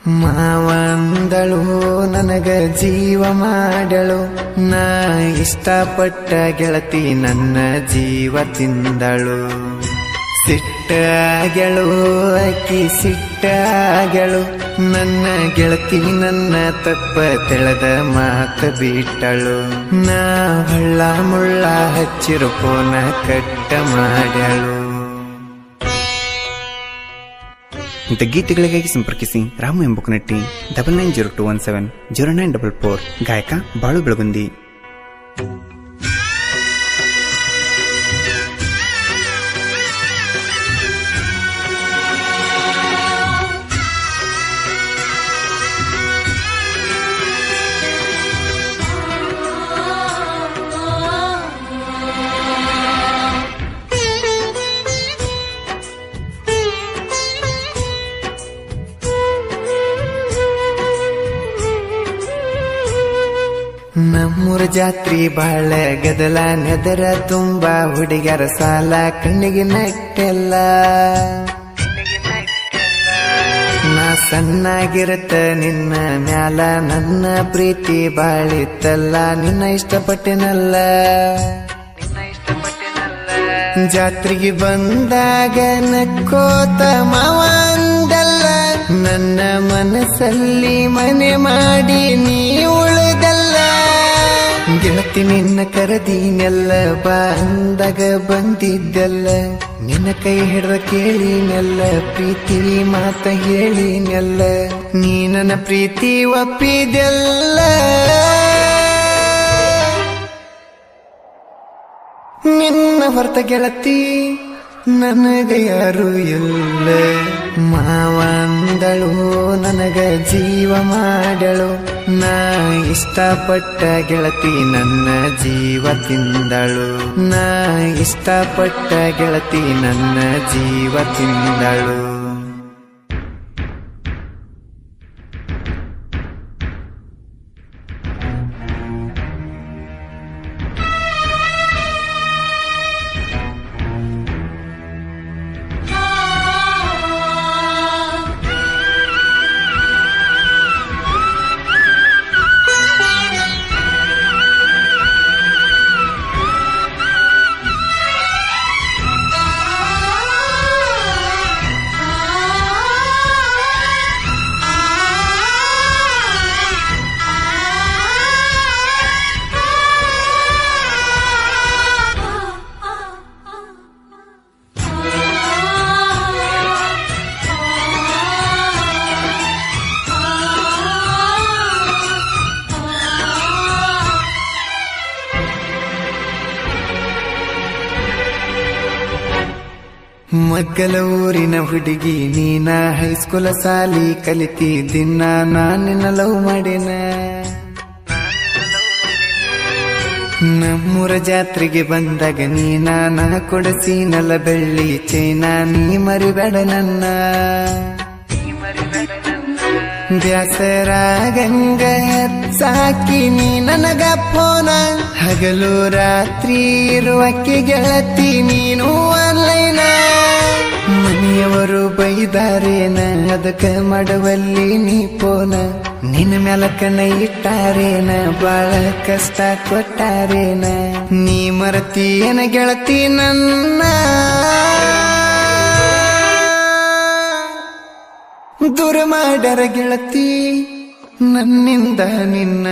ಮಾವಂದಳು ನನಗ ಜೀವ ಮಾಡಳು ನಾ ಇಷ್ಟಪಟ್ಟ ಗೆಳತಿ ನನ್ನ ಜೀವ ತಿಂದಳು ಸಿಟ್ಟಾಗಳು ಅಕ್ಕಿ ಸಿಟ್ಟಾಗಳು ನನ್ನ ಗೆಳತಿ ನನ್ನ ತಪ್ಪ ತೆಳೆದ ಮಾತ ಬಿಟ್ಟಳು ನಾ ಹಳ್ಳ ಮುಳ್ಳ ಹಚ್ಚಿರು ಪೋನ ಕಟ್ಟ ಮಾಡ್ಯಾಳು ಇಂಥ ಗೀತೆಗಳಿಗಾಗಿ ಸಂಪರ್ಕಿಸಿ ರಾಮು ಎಂಬುಕನಟ್ಟಿ double nine zero two one seven zero nine double four ಗಾಯಕ ಬಾಳು ಬೆಳಗುಂದಿ ನಮ್ಮೂರ ಜಾತ್ರಿ ಬಾಳ ಗದಲ ನೆದರ ತುಂಬ ಹುಡುಗರ ಸಾಲ ಕಣ್ಣಿಗೆ ನಟ್ಟೆಲ್ಲ ನಾ ಸಣ್ಣಾಗಿರತ್ತ ನಿನ್ನ ಮ್ಯಾಲ ನನ್ನ ಪ್ರೀತಿ ಬಾಳಿತ್ತಲ್ಲ ನಿನ್ನ ಇಷ್ಟಪಟ್ಟೆನಲ್ಲ ಜಾತ್ರೆಗೆ ಬಂದಾಗ ನಕ್ಕೋತ ಮಾವ ಅಂದಲ್ಲ ನನ್ನ ಮನಸ್ಸಲ್ಲಿ ಮನೆ ಮಾಡಿ ನೀ ಉಳಿದಲ್ಲ ಗೆಳತಿ ನಿನ್ನ ಕರದೀನೆಲ್ಲ ಬಾ ಅಂದಾಗ ಬಂದಿದ್ದಲ್ಲ ನಿನ್ನ ಕೈ ಹಿಡ್ದ ಕೇಳಿನೆಲ್ಲ ಪ್ರೀತಿ ಮಾತ ಹೇಳಿನೆಲ್ಲ ನೀ ನನ್ನ ಪ್ರೀತಿ ಒಪ್ಪಿದೆಲ್ಲ ನಿನ್ನ ಹೊರತ ಗೆಳತಿ ನನಗ ಯಾರು ಇಲ್ಲ ಮಾವಂದಳು ನನಗ ಜೀವ ಮಾಡಳು ನಾ ಇಷ್ಟಪಟ್ಟ ಗೆಳತಿ ನನ್ನ ಜೀವ ತಿಂದಳು ನಾ ಇಷ್ಟಪಟ್ಟ ಗೆಳತಿ ನನ್ನ ಜೀವ ತಿಂದಳು ಮಗ್ಗಲ ಊರಿನ ಹುಡುಗಿ ನೀನ ಹೈಸ್ಕೂಲ ಸಾಲಿ ಕಲಿತಿ ದಿನ ನಾನಿನ ಲವ್ ಮಾಡಿನ ನಮ್ಮೂರ ಜಾತ್ರೆಗೆ ಬಂದಾಗ ನೀನ ನಾ ಕೊಡಸಿನಲ್ಲ ಬೆಳ್ಳಿ ಚೈನ ನೀ ಮರಿಬೇಡ ನನ್ನ ಬ್ಯಾಸರಾಗಂಗ ಸಾಕಿ ನೀ ನನಗ ಫೋನ ಹಗಲು ರಾತ್ರಿ ಇರುವಕ್ಕೆ ಗೆಳತಿ ನೀನು ಆನ್ಲೈನ ಮನೆಯವರು ಬೈದಾರೇನ ಅದಕ್ಕ ಮಾಡುವಲ್ಲಿ ನೀ ಪೋನ ನಿನ್ನ ಮ್ಯಾಲ ಕಣ್ಣ ಇಟ್ಟಾರೇನ ಬಾಳ ಕಷ್ಟ ಕೊಟ್ಟಾರೇನ ನೀ ಮರತೀಯನ ಗೆಳತಿ ನನ್ನ ದೂರ ಮಾಡರ ಗೆಳತಿ ನನ್ನಿಂದ ನಿನ್ನ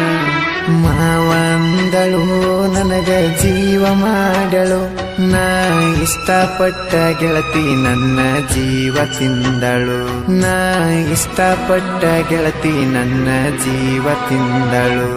ಮಾವಂದಳು ನನಗ ಜೀವ ಮಾಡಳು ನಾ ಇಷ್ಟಪಟ್ಟ ಗೆಳತಿ ನನ್ನ ಜೀವ ತಿಂದಳು ನಾ ಇಷ್ಟಪಟ್ಟ ಗೆಳತಿ ನನ್ನ ಜೀವ ತಿಂದಳು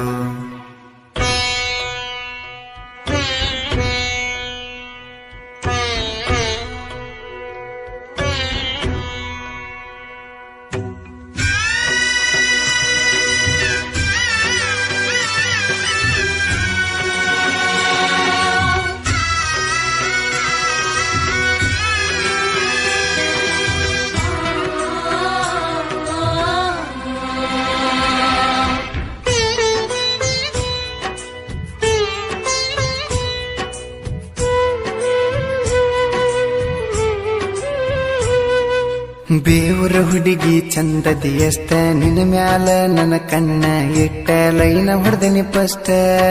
ಬೇವುರ ಹುಡುಗಿ ಚಂದದಿ ಎಷ್ಟ ನಿನ್ನ ಮ್ಯಾಲ ನನ್ನ ಕಣ್ಣ ಇಟ್ಟ ಲೈನ ಹೊಡೆದನಿ ಫಸ್ಟ್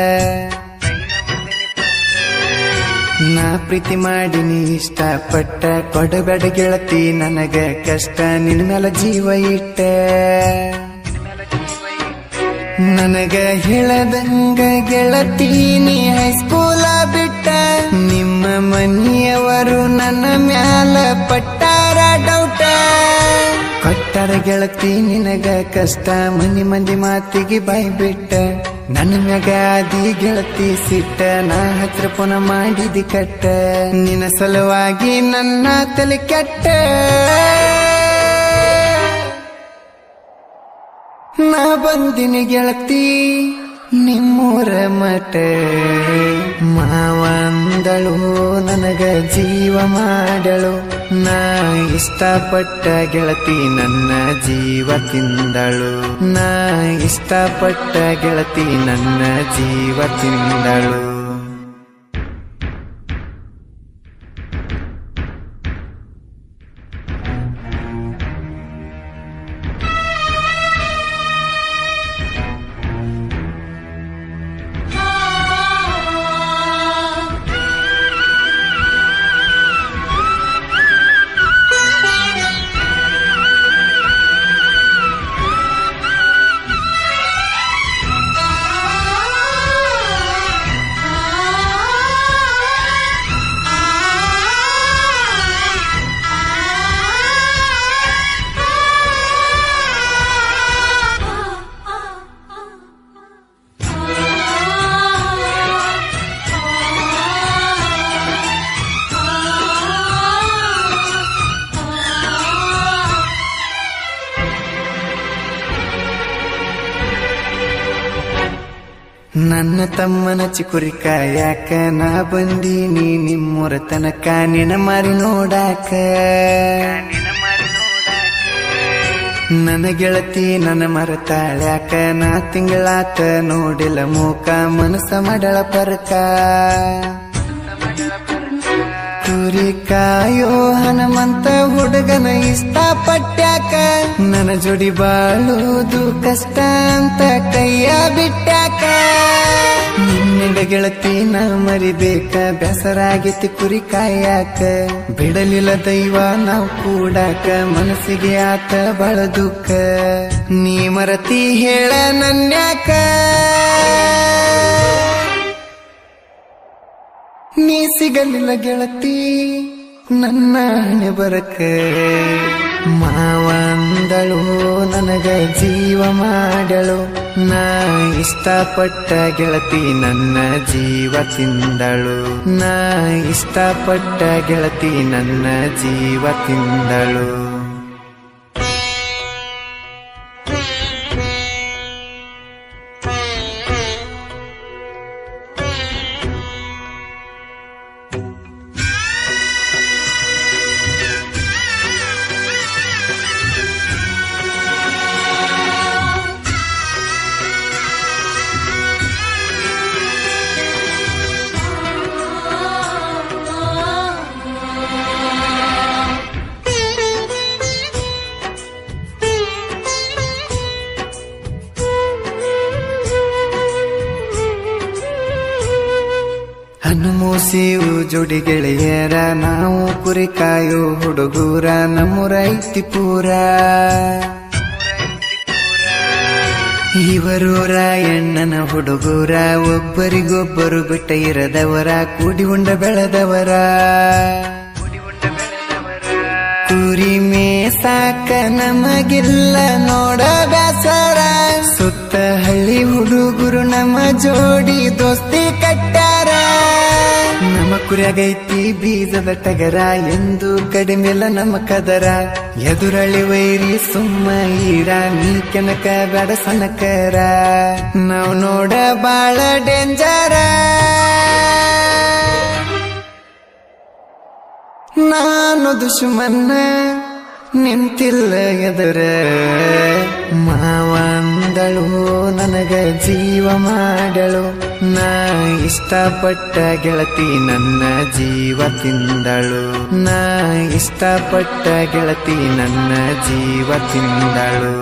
ನಾ ಪ್ರೀತಿ ಮಾಡಿನಿ ಇಷ್ಟಪಟ್ಟ ಕೊಡಬೇಡ ಗೆಳತಿ ನನಗ ಕಷ್ಟ ನಿನ್ನ ಮ್ಯಾಲ ಜೀವ ಇಟ್ಟ ನನಗ ಹೇಳದಂಗ ಗೆಳತೀನಿ ಹೈಸ್ಕೂಲ ಬಿಟ್ಟ ನಿಮ್ಮ ಮನೆಯವರು ನನ್ನ ಮ್ಯಾಲ ಪಟ್ಟಾರ ಡೌಟ ಕೊಟ್ಟಾರ ಗೆಳತಿ ನಿನಗ ಕಷ್ಟ ಮನಿ ಮಂದಿ ಮಾತಿಗೆ ಬಾಯ್ ಬಿಟ್ಟ ನನ್ನ ಮ್ಯಾಗ ಆದಿ ಗೆಳತಿ ಸಿಟ್ಟ ನಾ ಹತ್ರ ಪುನಃ ಮಾಡಿದಿ ಕಟ್ಟ ನಿನ್ನ ಸಲುವಾಗಿ ನನ್ನ ತಲೆ ಕೆಟ್ಟ ನಾ ಬಂದಿನಿ ಗೆಳತಿ ನಿಮ್ಮೂರ ಮಠ ಮಾವಂದಳು ನನಗ ಜೀವ ಮಾಡಳು ನಾ ಇಷ್ಟಪಟ್ಟ ಗೆಳತಿ ನನ್ನ ಜೀವ ತಿಂದಳು ನಾ ಇಷ್ಟಪಟ್ಟ ಗೆಳತಿ ನನ್ನ ಜೀವ ತಿಂದಳು ನನ್ನ ತಮ್ಮನ ಚಿಕುರಿ ಕಾಯಾಕ ನಾ ಬಂದೀನಿ ನಿಮ್ಮೂರ ತನಕ ನಿನ ಮಾರಿ ನೋಡಾಕ ನನ್ನ ಗೆಳತಿ ನನ್ನ ಮರತಾಳ್ಯಾಕ ನಾ ತಿಂಗಳಾತ ನೋಡಿಲ್ಲ ಮೂಕ ಮನಸ್ಸ ಮಾಡಳ ಪರಕ ಕುರಿ ಕಾಯೋ ಹನುಮಂತ ಹುಡುಗನ ಇಷ್ಟಪಟ್ಟ್ಯಾಕ ನನ್ನ ಜೋಡಿ ಬಾಳುವುದು ಕಷ್ಟ ಅಂತ ಕೈಯ ಬಿಟ್ಟ್ಯಾಕ ನಿನ್ನೆಡ ಗೆಳತಿ ನಾ ಮರಿಬೇಕ ಬೇಸರಾಗಿತ್ತು ಕುರಿ ಕಾಯಾಕ ಬಿಡಲಿಲ್ಲ ದೈವ ನಾವು ಕೂಡಾಕ ಮನಸ್ಸಿಗೆ ಆತ ಬಾಳ ದುಃಖ ನೀ ಮರತಿ ಹೇಳ ನನ್ಯಾಕ ನೀ ಸಿಗಲಿಲ್ಲ ಗೆಳತಿ ನನ್ನ ಹಣೆ ಬರಕ ಮಾವಂದಳು ನನಗ ಜೀವ ಮಾಡಳು ನಾ ಇಷ್ಟಪಟ್ಟ ಗೆಳತಿ ನನ್ನ ಜೀವ ತಿಂದಳು ನಾ ಇಷ್ಟಪಟ್ಟ ಗೆಳತಿ ನನ್ನ ಜೀವ ತಿಂದಳು ಹನುಮೂಸಿವು ಜೋಡಿ ಗೆಳೆಯರ ನಾವು ಕುರಿ ಕಾಯೋ ಹುಡುಗೂರ ನಮ್ಮೂರ ಐತಿ ಪೂರ ಇವರೂರ ಎಣ್ಣನ ಹುಡುಗೂರ ಒಬ್ಬರಿಗೊಬ್ಬರು ಬಿಟ್ಟ ಇರದವರ ಕೂಡಿ ಉಂಡ ಬೆಳೆದವರ ಕುರಿ ಮೇಸಾಕ ನಮಗಿಲ್ಲ ನೋಡ ಬ್ಯಾಸರ ಸುತ್ತ ಹಳ್ಳಿ ಹುಡುಗರು ನಮ್ಮ ಜೋಡಿ ದೋಸ್ತಿ ಕಟ್ಟಾರ ನಮ್ಮ ಕುರಿಯಾಗೈತಿ ಬೀಜದ ಟಗರ ಎಂದು ಕಡಿಮೆಲ್ಲ ನಮ್ಮ ಕದರ ಎದುರಳಿ ವೈರಿ ಸುಮ್ಮ ಈರ ನೀ ಕೆನಕ ಬೇಡ ಸನಕರ ನಾವು ನೋಡ ಬಾಳ ಡೇಂಜರ ನಾನು ದುಶ್ಮನ್ನ ನಿಂತಿಲ್ಲ ಎದುರ ಮಾವಂದಳು ನನಗ ಜೀವ ಮಾಡಳು ನಾ ಇಷ್ಟಪಟ್ಟ ಗೆಳತಿ ನನ್ನ ಜೀವ ತಿಂದಳು ನಾ ಇಷ್ಟಪಟ್ಟ ಗೆಳತಿ ನನ್ನ ಜೀವ ತಿಂದಳು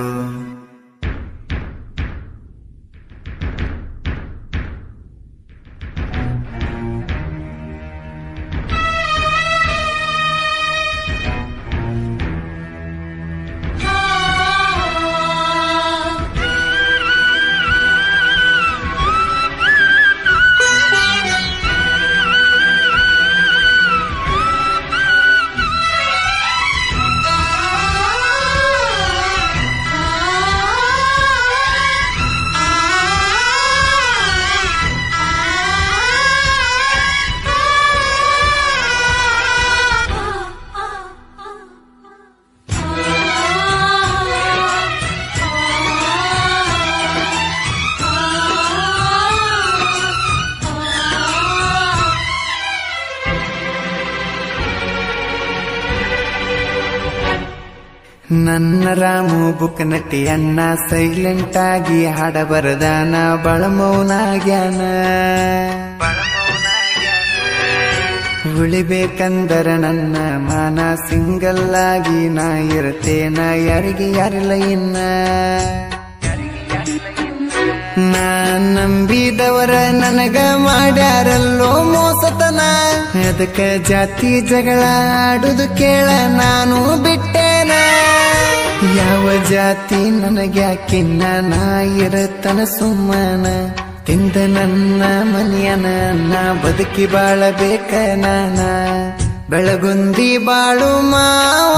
ನನ್ನ ರಾಮು ಬುಕ್ ನಟಿ ಅಣ್ಣ ಸೈಲೆಂಟ್ ಆಗಿ ಹಾಡ ಬರದಾನ ಬಳಮೌನಾಗ್ಯಾನ ಉಳಿಬೇಕಂದರ ನನ್ನ ಮಾನ ಸಿಂಗಲ್ ಆಗಿ ನಾ ಇರ್ತೇನ ಯಾರಿಗೆ ಯಾರಿಲ್ಲ ಇನ್ನ ನಾ ನಂಬಿದವರ ನನಗ ಮಾಡ್ಯಾರಲ್ಲೋ ಮೋಸತನ ಅದಕ್ಕ ಜಾತಿ ಜಗಳ ಆಡುದು ಕೇಳ ನಾನು ಬಿಟ್ಟೇನ ಯಾವ ಜಾತಿ ನನಗ್ಯಾಕಿನ್ನ ನಾ ಇರತನ ಸುಮ್ಮನ ತಿಂದ ನನ್ನ ಮನೆಯನ ನಾ ಬದುಕಿ ಬಾಳಬೇಕ ನಾನ ಬೆಳಗುಂದಿ ಬಾಳು ಮಾವ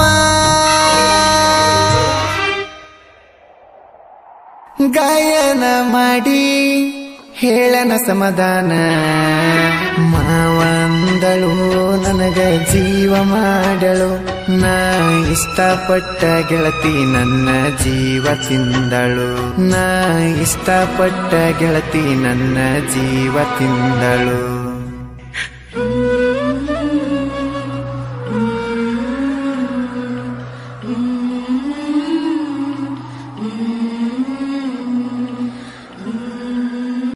ಗಾಯನ ಮಾಡಿ ಹೇಳನ ಸಮಾಧಾನ ಮಾವಂದಳು ನನಗ ಜೀವ ಮಾಡಳು ನಾ ಇಷ್ಟಪಟ್ಟ ಗೆಳತಿ ನನ್ನ ಜೀವ ತಿಂದಳು ನಾ ಇಷ್ಟಪಟ್ಟ ಗೆಳತಿ ನನ್ನ ಜೀವ ತಿಂದಳು